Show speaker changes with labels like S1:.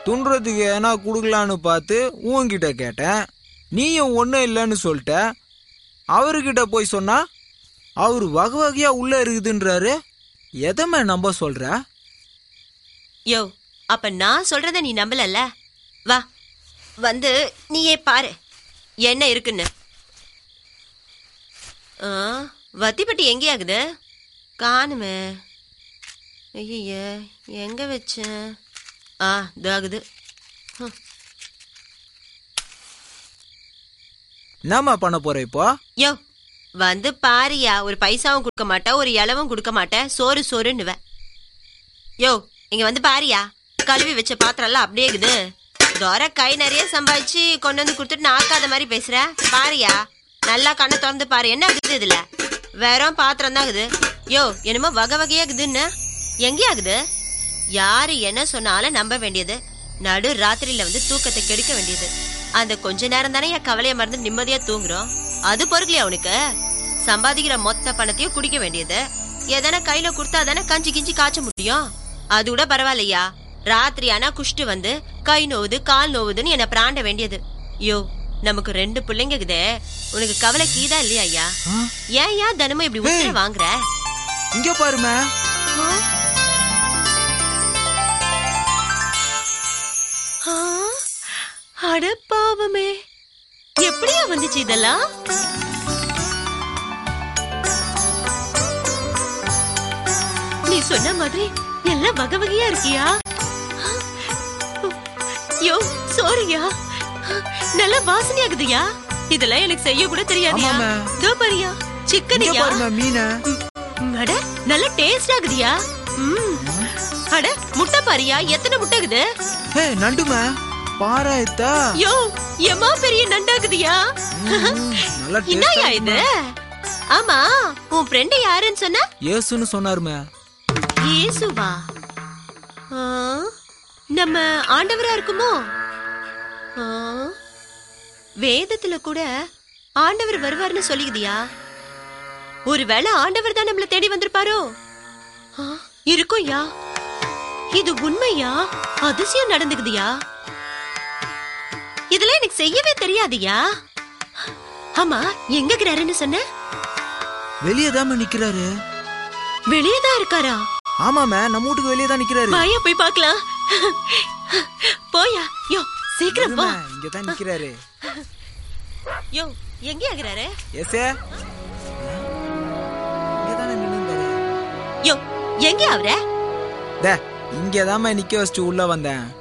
S1: துண்டுறதுக்கு எதனா கொடுக்கலான்னு பார்த்து உன்கிட்ட கேட்டேன் நீயும் ஒன்றும் இல்லைன்னு சொல்லிட்ட அவர்கிட்ட போய் சொன்னா அவர் வகை வகையா உள்ள இருக்குதுன்றாரு எதமே நம்ப சொல்ற
S2: யோ அப்ப நான் சொல்றத நீ நம்பலல்ல வா வந்து நீயே பாரு என்ன இருக்குன்னு ஆ, வத்திப்பட்டி எங்கேயாகுது காணுமே ஐய எங்க வச்சேன் ஆ இதாகுது ஹம்.
S1: என்னம்மா பண்ண போற இப்போ
S2: யோ வந்து பாரியா ஒரு பைசாவும் கொடுக்க மாட்டேன் ஒரு இலவும் கொடுக்க மாட்டேன் சோறு சோறுன்னுவ யோ இங்க வந்து பாரியா கழுவி வச்ச பாத்திரம்லாம் அப்படியே இருக்குது தோர கை நிறைய சம்பாதிச்சு கொண்டு வந்து கொடுத்துட்டு நாக்காத மாதிரி பேசுற பாரியா நல்லா கண்ணை திறந்து பாரு என்ன ஆகுது இதுல வெறும் பாத்திரம் தான் ஆகுது யோ என்னமோ வகை வகையா இருக்குதுன்னு எங்கேயா ஆகுது யாரு என்ன சொன்னாலும் நம்ப வேண்டியது நடு ராத்திரியில வந்து தூக்கத்தை கெடுக்க வேண்டியது அந்த கொஞ்ச நேரம் தானே என் கவலையை மறந்து நிம்மதியா தூங்குறோம் அது பொறுக்கலையா அவனுக்கு சம்பாதிக்கிற மொத்த பணத்தையும் குடிக்க வேண்டியது எதனா கையில கொடுத்தா தானே கஞ்சி கிஞ்சி காய்ச்ச முடியும் அது கூட பரவாயில்லையா ராத்திரி ஆனா குஷ்டு வந்து கை நோவுது கால் நோவுதுன்னு என்ன பிராண்ட வேண்டியது யோ நமக்கு ரெண்டு பிள்ளைங்க இருக்குதே உனக்கு கவலை கீதா இல்லையா ஐயா
S1: ஆ?
S2: ஏன் ஏன் தினமும் இப்படி உத்தர வாங்குற
S1: இங்க பாருமே
S2: ஆ? ஆ? அட பாவமே எப்படியா வந்துச்சு இதெல்லாம் நீ சொன்ன மாதிரி எல்லாம் வகை வகையா இருக்கியா யோ சோரியா நல்ல வாசனையாகுதுயா இதெல்லாம் எனக்கு செய்ய கூட தெரியாதியா
S1: ஆமாமே.
S2: இதோ பாரியா
S1: இங்க
S2: சிக்கனியா
S1: பாருமே மீனை
S2: ம், அட நல்ல டேஸ்ட் ஆகுதியா ம். அட முட்டை பாரியா எத்தனை முட்டை இருக்குது
S1: ஹே நண்டுமே பாரா எத்தா
S2: யோ எம்மா பெரிய நண்டாகுதியா
S1: நல்லா
S2: என்னயா
S1: டேஸ்டா
S2: இது ஆமா உன் ஃப்ரெண்ட் யாருன்னு சொன்ன
S1: ஏசுன்னு சொன்னாருமே
S2: இயேசுவா ஆ, நம்ம ஆண்டவரா இருக்குமோ ஆ, வேதத்துல கூட ஆண்டவர் வருவார்னு சொல்லிக்குதியா ஒருவேளை ஆண்டவர் தான் நம்மள தேடி வந்திருப்பாரோ ஆ, இருக்கும்யா இது உண்மையா அதிசயம் நடந்துக்குதியா இதெல்லாம் எனக்கு செய்யவே தெரியாதுயா ஆமா எங்க இருக்கிறாருன்னு சொன்ன
S1: வெளியே தான் நிக்கிறாரு
S2: வெளியே தான் இருக்காரா
S1: ஆமாமே நம்ம வீட்டுக்கு வெளியே தான் நிக்கிறாரு
S2: வாயா போய் பார்க்கலாம் போயா யோ சீக்கிரம் போ
S1: இங்க தான் நிக்கிறாரு
S2: யோ எங்க ஆகுறாரு
S1: ஏசே இங்க தானே நின்னுந்தாரு
S2: யோ எங்க அவர
S1: டே இங்க நிக்க வச்சுட்டு உள்ள வந்தேன்